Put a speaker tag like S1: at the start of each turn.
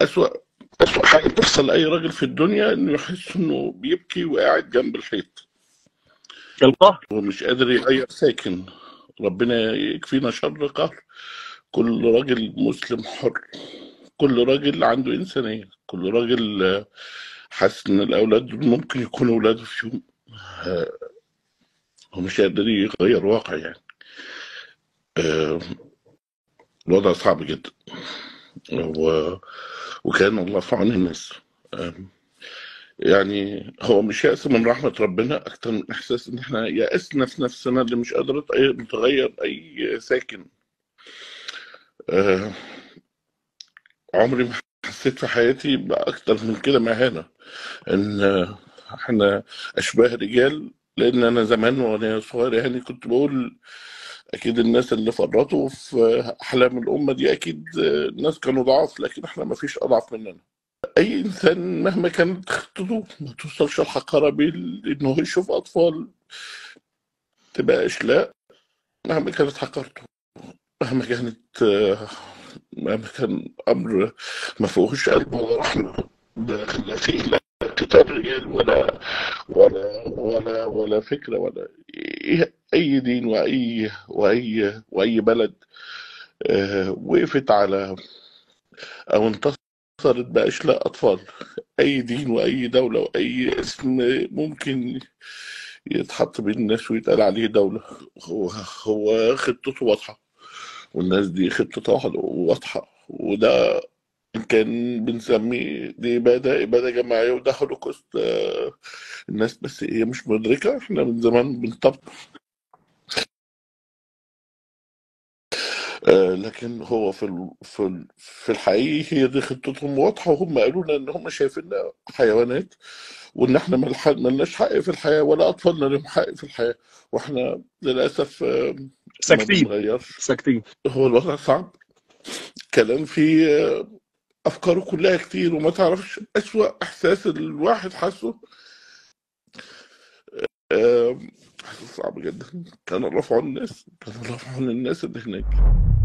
S1: أسوأ أسوأ حاجة بتحصل لأي راجل في الدنيا إنه يحس إنه بيبكي وقاعد جنب الحيط
S2: القهر
S1: ومش قادر يغير ساكن ربنا يكفينا شر قهر كل راجل مسلم حر كل راجل عنده إنسانية كل راجل آه، حاسس إن الأولاد دول ممكن يكونوا أولاده في يوم آه، هو مش قادر يغير واقع يعني آه، الوضع صعب جدا و... وكان الله في عون الناس آه، يعني هو مش يأس من رحمة ربنا أكتر من إحساس إن إحنا يأسنا في نفسنا اللي مش قادرة تغير تغير أي ساكن آه، عمري ما حسيت في حياتي بأكتر من كده مهانة إن آه، إحنا أشباه رجال لأن أنا زمان وأنا صغير يعني كنت بقول أكيد الناس اللي فرطوا في أحلام الأمة دي أكيد آه، الناس كانوا ضعاف لكن إحنا ما فيش أضعف مننا أي إنسان مهما كانت خطته ما توصلش الحقارة بيه إن هو يشوف أطفال تبقى أشلاء مهما كانت حقارته مهما كانت آه، مهما كان أمر ما فيهوش قلب ولا رحمة ده لا فيه لا قتال رجال ولا ولا ولا ولا فكرة ولا إيه- أي دين وأي وأي وأي بلد آه، وقفت على أو انتصرت بأشلاء أطفال أي دين وأي دولة وأي اسم ممكن يتحط بين الناس ويتقال عليه دولة هو هو خطته واضحة والناس دي خطتها واضحة وده كان بنسميه دي إبادة إبادة جماعية وده هولوكوست آه، الناس بس هي مش مدركة احنا من زمان بنطبق آه، لكن هو في ال... في ال... في الحقيقة هي دي خطتهم واضحة وهم قالوا لنا إن هم شايفيننا حيوانات وإن إحنا ملح- ملناش حق في الحياة ولا أطفالنا لهم حق في الحياة وإحنا للأسف آه، ما
S2: ساكتين
S1: بنغيرش
S2: ساكتين
S1: هو الوضع صعب كلام فيه آه، أفكاره كلها كتير وما تعرفش أسوأ إحساس الواحد حاسه آه، إحساس صعب جدا كان الله في عون الناس كان الله في عون الناس اللي هناك